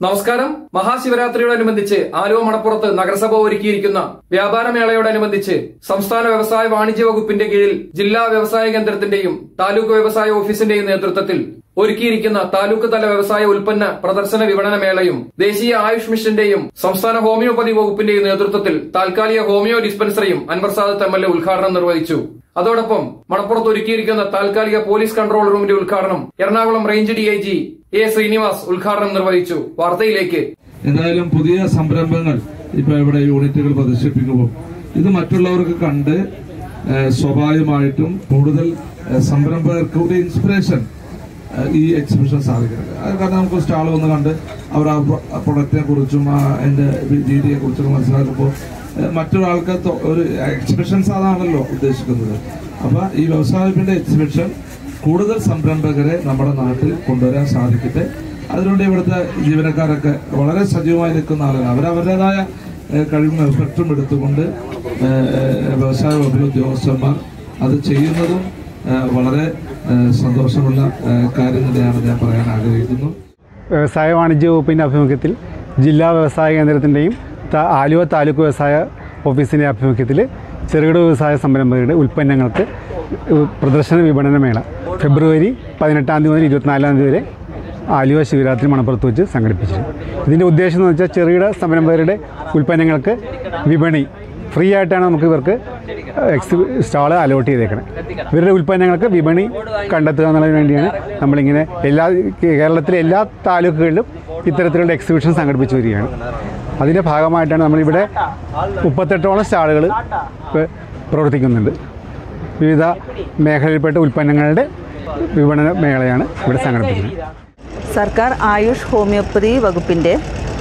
നമസ്കാരം മഹാശിവരാത്രിയോടനുബന്ധിച്ച് ആലുവ മണപ്പുറത്ത് നഗരസഭ ഒരുക്കിയിരിക്കുന്ന വ്യാപാരമേളയോടനുബന്ധിച്ച് സംസ്ഥാന വ്യവസായ വാണിജ്യ വകുപ്പിന്റെ കീഴിൽ ജില്ലാ വ്യവസായ കേന്ദ്രത്തിന്റെയും താലൂക്ക് വ്യവസായ ഓഫീസിന്റെയും നേതൃത്വത്തിൽ ഒരുക്കിയിരിക്കുന്ന താലൂക്ക് തല വ്യവസായ ഉൽപ്പന്ന പ്രദർശന വിപണന മേളയും ദേശീയ ആയുഷ് മിഷന്റെയും സംസ്ഥാന ഹോമിയോപ്പതി വകുപ്പിന്റെയും നേതൃത്വത്തിൽ താൽക്കാലിക ഹോമിയോ ഡിസ്പെൻസറിയും Anwar Sadath M L A ഉദ്ഘാടനം നിർവഹിച്ചു അതോടൊപ്പം മണപ്പുറത്ത് ഒരുക്കിയിരിക്കുന്ന താൽക്കാലിക പോലീസ് കൺട്രോൾ റൂമിന്റെ ഉദ്ഘാടനം Ernakulam range D I G A Srinivas ഉദ്ഘാടനം നിർവഹിച്ചു വാർത്തയിലേക്ക് എന്തായാലും പുതിയ സംരംഭങ്ങൾ ഇപ്പൊ ഇവിടെ യൂണിറ്റുകൾ പ്രദർശിപ്പിക്കുമ്പോൾ ഇത് മറ്റുള്ളവർക്ക് കണ്ട് ഏഹ്, സ്വാഭാവികമായിട്ടും കൂടുതൽ ഏഹ്, സംരംഭകർക്ക് ഒരു ഇൻസ്പിറേഷൻ ഏഹ്, ഈ എക്സിബിഷൻ സാധിക്കുന്നത് അത് കാരണം നമുക്ക് സ്റ്റാൾ വന്ന് കണ്ട് അവർ ആ പ്രൊഡക്റ്റിനെ കുറിച്ചും ആ അതിന്റെ രീതിയെ കുറിച്ചൊക്കെ മനസ്സിലാക്കുമ്പോൾ ഏഹ്, മറ്റൊരാൾക്ക് തൊ- ഒരു എക്സിബിഷൻസ് അതാണല്ലോ ഉദ്ദേശിക്കുന്നത് അപ്പൊ ഈ വ്യവസായത്തിന്റെ എക്സിബിഷൻ കൂടുതൽ സംരംഭകരെ നമ്മുടെ നാട്ടിൽ കൊണ്ടുവരാൻ സാധിക്കട്ടെ അതിനുവേണ്ടി ഇവിടുത്തെ ജീവനക്കാരൊക്കെ വളരെ സജീവമായി നിൽക്കുന്ന ആളുകൾ അവരവരുടേതായ ഏഹ്, കഴിവും എഫക്റ്റും എടുത്തുകൊണ്ട് ഏഹ്, ഏഹ്, വ്യവസായ വകുപ്പിലെ ഉദ്യോഗസ്ഥന്മാർ അത് ചെയ്യുന്നതും ഏഹ്, വളരെ ഏഹ്, സന്തോഷമുള്ള ഏഹ്, കാര്യം തന്നെയാണ് ഞാൻ പറയാൻ ആഗ്രഹിക്കുന്നു വ്യവസായ വാണിജ്യ വകുപ്പിൻ്റെ ആഭിമുഖ്യത്തിൽ ജില്ലാ വ്യവസായ കേന്ദ്രത്തിൻ്റെയും ത- ആലുവ താലൂക്ക് വ്യവസായ ഓഫീസിൻ്റെ ആഭിമുഖ്യത്തിൽ ചെറുകിട വ്യവസായ സംരംഭകരുടെ ഉൽപ്പന്നങ്ങൾക്ക് ഉ- പ്രദർശന വിപണന മേള ഫെബ്രുവരി പതിനെട്ടാം തീയതി മുതൽ ഇരുപത്തിനാലാം തീയതി വരെ ആലുവ ശിവരാത്രി മണപ്പുറത്ത് വെച്ച് സംഘടിപ്പിച്ചിരുന്നു ഇതിൻ്റെ ഉദ്ദേശം എന്ന് വെച്ചാൽ ചെറുകിട സംരംഭകരുടെ ഉൽപ്പന്നങ്ങൾക്ക് വിപണി ഫ്രീ ആയിട്ടാണ് നമുക്ക് ഇവർക്ക് എക്സ് സ്റ്റാള് അലോട്ട് ചെയ്തേക്കണത് ഇവരുടെ ഉൽപ്പന്നങ്ങൾക്ക് വിപണി കണ്ടെത്തുക എന്നുള്ളതിന് വേണ്ടിയാണ് നമ്മളിങ്ങനെ എല്ലാ കേരളത്തിലെ എല്ലാ താലൂക്കുകളിലും ഇത്തരത്തിലുള്ള എക്സിബിഷൻ സംഘടിപ്പിച്ചു വരികയാണ് അതിൻ്റെ ഭാഗമായിട്ടാണ് നമ്മളിവിടെ മുപ്പത്തെട്ടോളം സ്റ്റാളുകൾ പ്രവർത്തിക്കുന്നുണ്ട് വിവിധ മേഖലയിൽപ്പെട്ട ഉൽപ്പന്നങ്ങളുടെ വിപണന മേളയാണ് ഇവിടെ സംഘടിപ്പിക്കുന്നത് സർക്കാർ ആയുഷ് ഹോമിയോപ്പതി വകുപ്പിൻ്റെ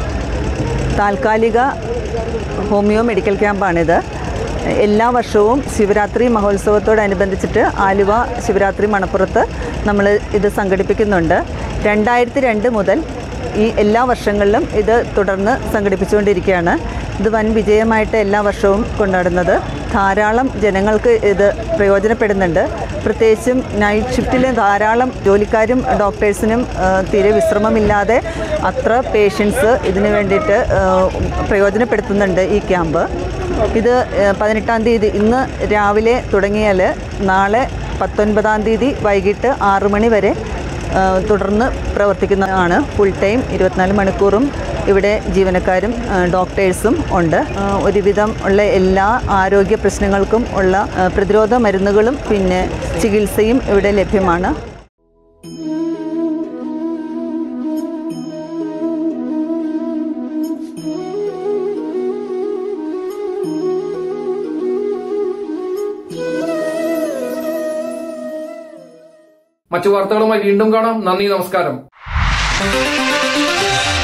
താൽക്കാലിക ഹോമിയോ മെഡിക്കൽ ക്യാമ്പാണിത് എല്ലാ വർഷവും ശിവരാത്രി മഹോത്സവത്തോടനുബന്ധിച്ചിട്ട് ആലുവ ശിവരാത്രി മണപ്പുറത്ത് നമ്മൾ ഇത് സംഘടിപ്പിക്കുന്നുണ്ട് രണ്ടായിരത്തി രണ്ട് മുതൽ ഈ എല്ലാ വർഷങ്ങളിലും ഇത് തുടർന്ന് സംഘടിപ്പിച്ചുകൊണ്ടിരിക്കുകയാണ് ഇത് വൻ വിജയമായിട്ട് എല്ലാ വർഷവും കൊണ്ടാടുന്നത് ധാരാളം ജനങ്ങൾക്ക് ഇത് പ്രയോജനപ്പെടുന്നുണ്ട് പ്രത്യേകിച്ചും നൈറ്റ് ഷിഫ്റ്റിൽ ധാരാളം ജോലിക്കാരും ഡോക്ടേഴ്സിനും ആ, തീരെ വിശ്രമമില്ലാതെ അത്ര പേഷ്യൻസ് ഇതിനു വേണ്ടിയിട്ട് ആ, പ്രയോജനപ്പെടുത്തുന്നുണ്ട് ഈ ക്യാമ്പ് ഇത് ആ, പതിനെട്ടാം തീയതി ഇന്ന് രാവിലെ തുടങ്ങിയാൽ നാളെ പത്തൊൻപതാം തീയതി വൈകിട്ട് ആറു മണി വരെ ആ, തുടർന്ന് പ്രവർത്തിക്കുന്നതാണ് ഫുൾ ടൈം ഇരുപത്തിനാല് മണിക്കൂറും ഇവിടെ ജീവനക്കാരും ആ, ഡോക്ടേഴ്സും ഉണ്ട് ആ, ഒരുവിധം ഉള്ള എല്ലാ ആരോഗ്യ പ്രശ്നങ്ങൾക്കും ഉള്ള ആ, പ്രതിരോധ മരുന്നുകളും പിന്നെ ചികിത്സയും ഇവിടെ ലഭ്യമാണ് മറ്റു വാർത്തകളുമായി വീണ്ടും കാണാം നന്ദി നമസ്കാരം